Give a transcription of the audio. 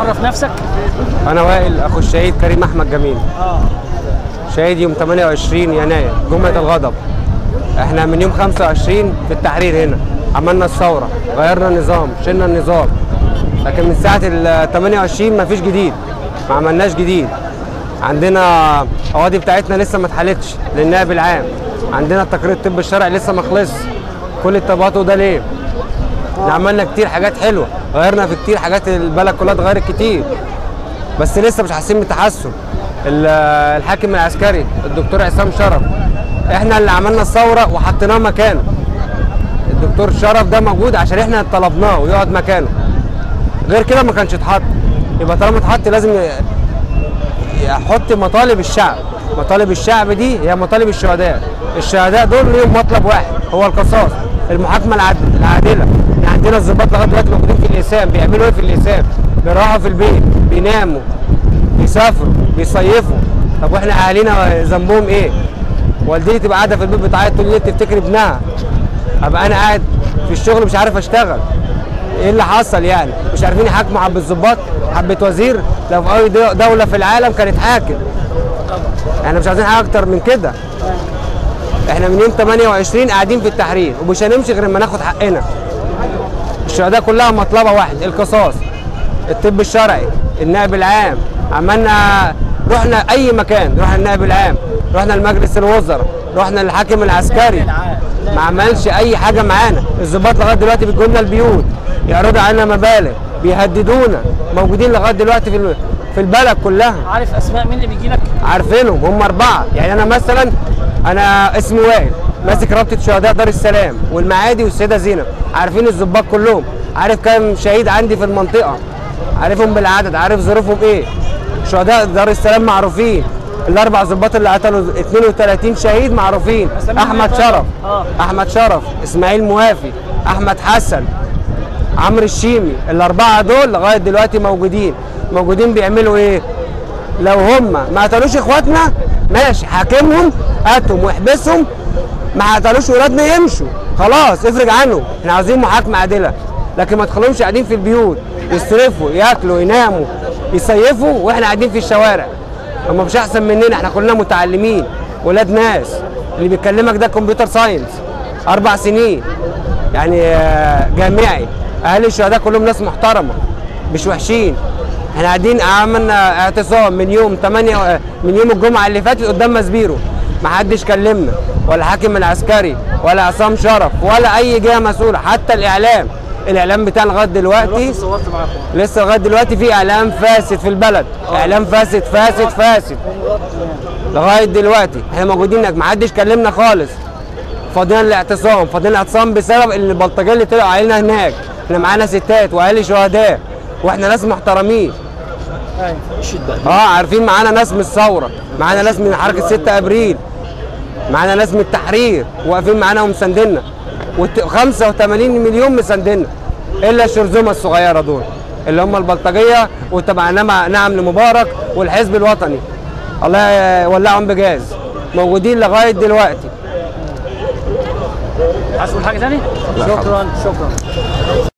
عرف نفسك انا وائل اخو الشهيد كريم احمد جميل اه شهيد يوم 28 يناير جمعه الغضب احنا من يوم 25 في التحرير هنا عملنا الثوره غيرنا النظام شلنا النظام لكن من ساعه ال 28 مفيش جديد ما عملناش جديد عندنا قواضي بتاعتنا لسه ما اتحلتش للنائب العام عندنا التقرير الطب الشرعي لسه ما خلصش كل التباطؤ ده ليه احنا عملنا كتير حاجات حلوه غيرنا في كتير حاجات البلد كلها اتغيرت كتير بس لسه مش حاسين بالتحسن ال- الحاكم العسكري الدكتور عصام شرف احنا اللي عملنا الثوره وحطيناه مكانه الدكتور شرف ده موجود عشان احنا طلبناه ويقعد مكانه غير كده ما كانش اتحط يبقى طالما اتحط لازم ي- يحط مطالب الشعب مطالب الشعب دي هي مطالب الشهداء الشهداء دول ليهم مطلب واحد هو القصاص المحاكمه العد- العادله يعني عندنا الضباط لغايه دلوقتي موجودين في الاسام بيعملوا ايه في الاسام بيروحوا في البيت بيناموا بيسافروا بيصيفوا طب واحنا اهالينا ذنبهم ايه والدتي تبقى قاعده في البيت بتعيط طول الليل تفتكر ابنها ابقى انا قاعد في الشغل مش عارف اشتغل ايه اللي حصل يعني مش عارفين يحاكموا حبه ظباط حبه وزير لو في اي دو- دوله في العالم كانت حاكم احنا مش عايزين حاجه اكتر من كده احنا من يوم 28 قاعدين في التحرير ومش هنمشي غير لما ناخد حقنا الشهداء كلها مطلبه واحد القصاص الطب الشرعي النائب العام عملنا رحنا اي مكان رحنا النائب العام رحنا لمجلس الوزراء رحنا للحاكم العسكري ما عملش اي حاجه معانا الضباط لغايه دلوقتي بيجوا لنا البيوت يعرضوا علينا مبالغ بيهددونا موجودين لغايه دلوقتي في ال- في البلد كلها عارف اسماء مين اللي بيجي لك عارفينهم هم اربعه يعني انا مثلا انا اسمي وائل ماسك رابطه شهداء دار السلام والمعادي والسيده زينب عارفين الضباط كلهم عارف كام شهيد عندي في المنطقه عارفهم بالعدد عارف ظروفهم ايه شهداء دار السلام معروفين الاربع ضباط اللي قتلوا 32 شهيد معروفين أساميهم احمد إيه طيب؟ شرف آه. احمد شرف اسماعيل موافي احمد حسن عمرو الشيمي الاربعه دول لغايه دلوقتي موجودين موجودين بيعملوا ايه لو هم ما قتلوش اخواتنا ماشي حاكمهم هاتهم واحبسهم ما قتلوش ولادنا يمشوا خلاص افرج عنهم احنا عاوزين محاكمه عادله لكن ما تخليهمش قاعدين في البيوت يصرفوا ياكلوا يناموا يصيفوا واحنا قاعدين في الشوارع هم مش احسن مننا احنا كلنا متعلمين ولاد ناس اللي بيكلمك ده كمبيوتر ساينس اربع سنين يعني آه، جامعي اهالي الشهداء كلهم ناس محترمه مش وحشين احنا قاعدين عملنا اعتصام من يوم 8 آه، من يوم الجمعه اللي فاتت قدام مسبيرو ما حدش كلمنا ولا حاكم العسكري ولا عصام شرف ولا اي جهه مسؤوله حتى الاعلام الاعلام بتاعنا لغايه دلوقتي صورت معاكم لسه لغايه دلوقتي في اعلام فاسد في البلد اعلام فاسد فاسد فاسد لغايه دلوقتي احنا موجودين هناك ما حدش كلمنا خالص فاضيين الاعتصام فاضيين الاعتصام بسبب ان البلطجيه اللي طلعوا علينا هناك احنا معانا ستات واهالي شهداء واحنا ناس محترمين ايوه الشده اه عارفين معانا ناس من الثوره معانا ناس من حركه 6 ابريل معانا ناس من التحرير واقفين معانا ومساندنا وت- 85 مليون مساندنا الا الشرذمه الصغيره دول اللي هم البلطجيه وتبع نعم نعم لمبارك والحزب الوطني الله يولعهم بجاز موجودين لغايه دلوقتي عايز تقول حاجه ثاني؟ لا، شكرا شكرا